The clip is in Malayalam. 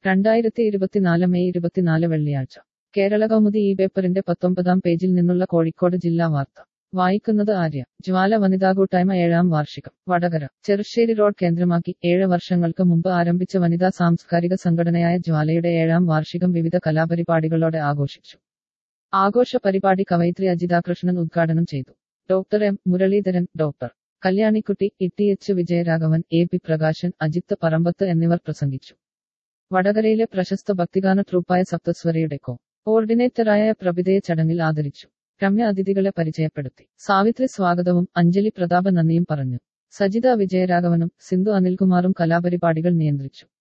രണ്ടായിരത്തി ഇരുപത്തിനാല് മെയ് ഇരുപത്തിനാല് വെള്ളിയാഴ്ച കേരള കൗമുദി ഈ പേപ്പറിന്റെ പത്തൊമ്പതാം പേജിൽ നിന്നുള്ള കോഴിക്കോട് ജില്ലാ വാർത്ത വായിക്കുന്നത് ആര്യ ജ്വാല വനിതാ കൂട്ടായ്മ ഏഴാം വാർഷികം വടകര ചെറുശ്ശേരി റോഡ് കേന്ദ്രമാക്കി ഏഴ് വർഷങ്ങൾക്ക് മുമ്പ് ആരംഭിച്ച വനിതാ സാംസ്കാരിക സംഘടനയായ ജ്വാലയുടെ ഏഴാം വാർഷികം വിവിധ കലാപരിപാടികളോടെ ആഘോഷിച്ചു ആഘോഷ പരിപാടി കവയിത്രി അജിതാകൃഷ്ണൻ ഉദ്ഘാടനം ചെയ്തു doctor M Muraleedharan doctor Kalyanikutty E H Vijayaraghavan A P Prakashan Ajith Parambath എന്നിവർ പ്രസംഗിച്ചു വടകരയിലെ പ്രശസ്ത ഭക്തിഗാന ട്രൂപ്പായ സപ്തസ്വരയുടെ കോ കോർഡിനേറ്ററായ പ്രഭിതയെ ചടങ്ങിൽ ആദരിച്ചു രമ്യ അതിഥികളെ പരിചയപ്പെടുത്തി സാവിത്രി സ്വാഗതവും അഞ്ജലി പ്രതാപ നന്ദിയും പറഞ്ഞു സജിത വിജയരാഘവനും സിന്ധു അനിൽകുമാറും കലാപരിപാടികൾ നിയന്ത്രിച്ചു